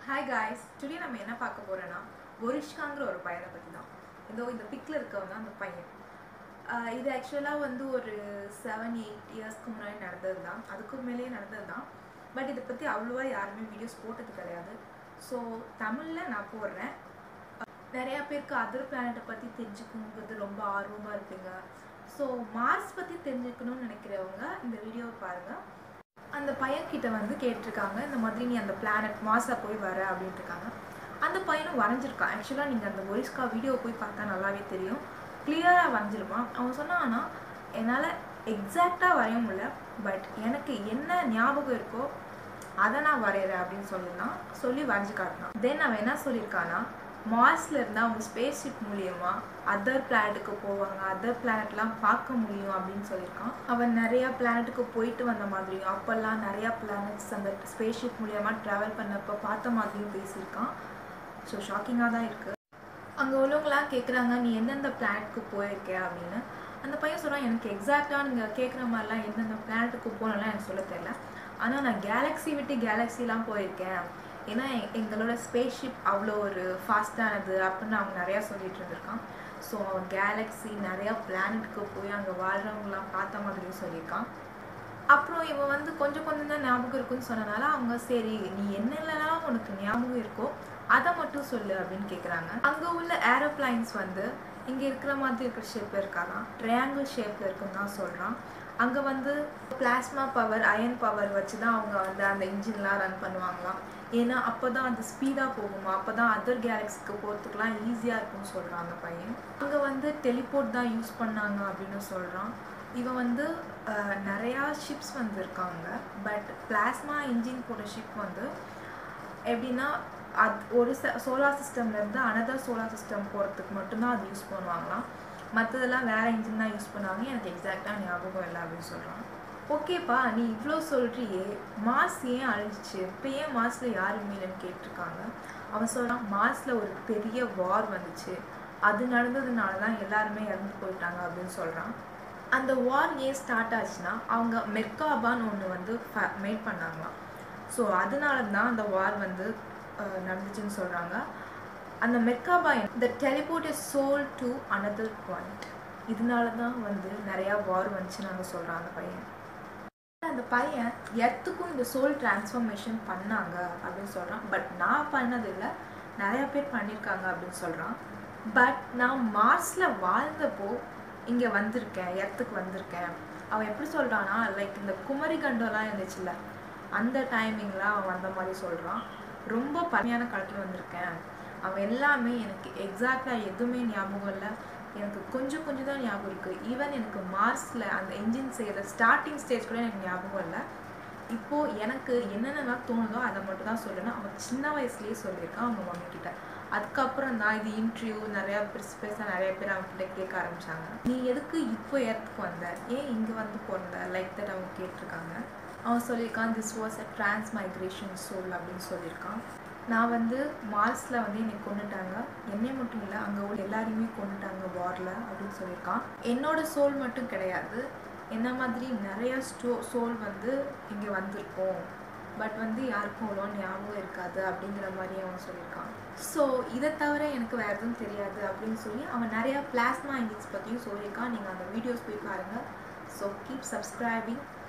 hi guys today நம்ம என்ன பார்க்க போறோம்னா ஒரிஷ்காங்கிற ஒரு பையனை பற்றி தான் இதோ இந்த பிக்கில் இருக்கவங்க தான் அந்த பையன் ஆஹ் இது ஆக்சுவலாக வந்து ஒரு செவன் எயிட் இயர்ஸ்க்கு முன்னாடி நடந்தது தான் அதுக்கு மேலேயே நடந்தது தான் பட் இதை பற்றி அவ்வளோவா யாருமே வீடியோஸ் போட்டது கிடையாது ஸோ தமிழில் நான் போடுறேன் நிறையா பேருக்கு அதர் பிளானட்டை பற்றி தெரிஞ்சுக்கணுங்கிறது ரொம்ப ஆர்வமாக இருப்பீங்க ஸோ மார்ஸ் பற்றி தெரிஞ்சுக்கணும்னு நினைக்கிறவங்க இந்த வீடியோவை பாருங்கள் அந்த பையன்கிட்ட வந்து கேட்டிருக்காங்க இந்த மாதிரி நீ அந்த பிளானட் மாசா போய் வர அப்படின்ட்டு இருக்காங்க அந்த பையனும் வரைஞ்சிருக்கான் ஆக்சுவலாக நீங்கள் அந்த ஒரிஸ்கா வீடியோ போய் பார்த்தா நல்லாவே தெரியும் கிளியராக வரைஞ்சிருப்பான் அவன் சொன்னான்னா என்னால் எக்ஸாக்டாக வரைய முடியல பட் எனக்கு என்ன ஞாபகம் இருக்கோ அதை நான் வரைகிறேன் அப்படின்னு சொல்லியிருந்தான் சொல்லி வரைஞ்சி காட்டினான் தென் அவன் என்ன சொல்லியிருக்கான்னா மார்ஸ்ல இருந்தால் அவங்க ஸ்பேஸ் ஷிப் மூலியமா அதர் பிளானட்டுக்கு போவாங்க அதர் பிளானட்லாம் பார்க்க முடியும் அப்படின்னு சொல்லியிருக்கான் அவன் நிறைய பிளானட்டுக்கு போயிட்டு வந்த மாதிரியும் அப்போல்லாம் நிறைய பிளானட்ஸ் அந்த ஸ்பேஸ் ஷிப் மூலியமா ட்ராவல் பண்ணப்போ பார்த்த மாதிரியும் பேசியிருக்கான் ஸோ ஷாக்கிங்காக தான் இருக்குது அங்கே உள்ளவங்களாம் கேட்குறாங்க நீ எந்தெந்த பிளானட்க்கு போயிருக்க அப்படின்னு அந்த பையன் சொல்கிறான் எனக்கு எக்ஸாக்டாக நீங்கள் கேட்குற மாதிரிலாம் எந்தெந்த பிளானட்டுக்கு போகணும்லாம் எனக்கு சொல்ல தெரியல ஆனால் நான் கேலக்ஸி விட்டு கேலக்ஸிலாம் போயிருக்கேன் ஏன்னா எ- எங்களோட ஸ்பேஸ் ஷிப் அவ்வளோ ஒரு ஃபாஸ்டானது அப்படின்னு அவங்க நிறையா சொல்லிட்டு இருந்திருக்கான் ஸோ அவன் கேலக்ஸி நிறையா பிளானட்டுக்கு போய் அங்கே வாழ்கிறவங்களாம் பார்த்த மாதிரியும் சொல்லியிருக்கான் அப்புறம் இவன் வந்து கொஞ்சம் கொஞ்சம் தான் ஞாபகம் இருக்குன்னு சொன்னனால அவங்க சரி நீ என்னென்னலாம் உனக்கு ஞாபகம் இருக்கோ அதை மட்டும் சொல்லு அப்படின்னு கேட்குறாங்க அங்கே உள்ள ஏரோப்ளைன்ஸ் வந்து இங்கே இருக்கிற மாதிரி இருக்கிற ஷேப்பில் இருக்காதான் ட்ரையாங்கிள் ஷேப்பில் இருக்குன்னு தான் சொல்கிறான் அங்கே வந்து பிளாஸ்மா பவர் அயன் பவர் வச்சு தான் அவங்க வந்து அந்த இன்ஜின்லாம் ரன் பண்ணுவாங்களாம் ஏன்னா அப்போ தான் அது ஸ்பீடாக போகுமா அப்போ தான் அதர் கேலக்ஸிக்கு போகிறதுக்குலாம் ஈஸியாக இருக்கும்னு சொல்கிறான் அந்த பையன் அங்கே வந்து டெலிபோர்ட் தான் யூஸ் பண்ணாங்க அப்படின்னு சொல்கிறான் இவன் வந்து அஹ், நிறையா ஷிப்ஸ் வந்து இருக்காங்க பட் பிளாஸ்மா இன்ஜின் போட்ட ஷிப் வந்து எப்படின்னா அது ஒரு சோலார் சிஸ்டம்லேருந்து அனதர் சோலார் சிஸ்டம் போகிறதுக்கு மட்டும்தான் அது யூஸ் பண்ணுவாங்களாம் மற்றதெல்லாம் வேறு இன்ஜின் தான் யூஸ் பண்ணுவாங்க எனக்கு எக்ஸாக்டாக ஞாபகம் இல்லை அப்படின்னு சொல்கிறான் ஓகேப்பா நீ இவ்வளோ சொல்கிறியே மாஸ் ஏன் அழிஞ்சிச்சு இப்போ ஏன் மாஸில் யாருமே இல்லைன்னு கேட்டிருக்காங்க அவன் சொல்கிறான் மாஸில் ஒரு பெரிய வார் வந்துச்சு அது நடந்ததுனால தான் எல்லாருமே இறந்து போயிட்டாங்க அப்படின்னு சொல்கிறான் அந்த வார் ஏன் ஸ்டார்ட் ஆச்சுன்னா அவங்க மெர்காபான்னு ஒன்று வந்து மேட் பண்ணாங்களாம் ஸோ அதனால தான் அந்த வார் வந்து அஹ், நடந்துச்சுன்னு சொல்கிறாங்க அந்த Merkaba the teleport is soul to another point இதனால தான் வந்து நிறையா வார் வந்துச்சுன்னு நாங்கள் சொல்கிறான் அந்த பையன் அந்த பையன் எர்த்துக்கும் இந்த சோல் டிரான்ஸ்ஃபர்மேஷன் பண்ணாங்க அப்படின்னு சொல்கிறான் பட் நான் பண்ணதில்லை நிறைய பேர் பண்ணியிருக்காங்க அப்படின்னு சொல்கிறான் பட் நான் மார்ஸில் வாழ்ந்தப்போ இங்கே வந்திருக்கேன் எர்த்துக்கு வந்திருக்கேன் அவன் எப்படி சொல்கிறான்னா லைக் இந்த குமரி கண்டம்லாம் இருந்துச்சுல்ல அந்த டைமிங்கில் அவன் வந்த மாதிரி சொல்கிறான் ரொம்ப பழமையான காலத்தில் வந்திருக்கேன் அவன் எல்லாமே எனக்கு எக்ஸாக்டாக எதுவுமே ஞாபகம் இல்லை எனக்கு கொஞ்சம் கொஞ்சம் தான் ஞாபகம் இருக்குது ஈவன் எனக்கு மார்ஸில் அந்த என்ஜின் செய்கிற ஸ்டார்டிங் ஸ்டேஜ் கூட எனக்கு ஞாபகம் இல்லை இப்போது எனக்கு என்னென்னலாம் தோணுதோ அதை மட்டும் தான் சொல்லணும் அவன் சின்ன வயசுலேயே சொல்லியிருக்கான் அவங்க மம்மி கிட்ட அதுக்கப்புறம் தான் இது இன்டர்வியூ நிறையா பெருசு பெருசாக நிறைய பேர் அவங்க கிட்ட கேட்க ஆரம்பிச்சாங்க நீ எதுக்கு இப்போ இடத்துக்கு வந்த ஏன் இங்கே வந்து பிறந்த லைக் தட் அவங்க கேட்டிருக்காங்க அவன் சொல்லியிருக்கான் this was a transmigration soul அப்படின்னு சொல்லியிருக்கான் நான் வந்து மார்ஸில் வந்து என்னை கொண்டுட்டாங்க என்னை மட்டும் இல்லை அங்கே உள்ள எல்லாரையுமே கொண்டுட்டாங்க வாரில் அப்படின்னு சொல்லியிருக்கான் என்னோட சோல் மட்டும் கிடையாது என்ன மாதிரி நிறைய ஸ்டோ சோல் வந்து இங்கே வந்திருக்கோம் பட் வந்து யாருக்கும் அவ்வளோ ஞாபகம் இருக்காது அப்படிங்கிற மாதிரி அவன் சொல்லியிருக்கான் ஸோ இதை தவிர எனக்கு வேறு எதுவும் தெரியாது அப்படின்னு சொல்லி அவன் நிறையா பிளாஸ்மா இன்ஜின்ஸ் பற்றியும் சொல்லியிருக்கான் நீங்கள் அந்த வீடியோஸ் போய் பாருங்கள் ஸோ கீப் சப்ஸ்கிரைபிங்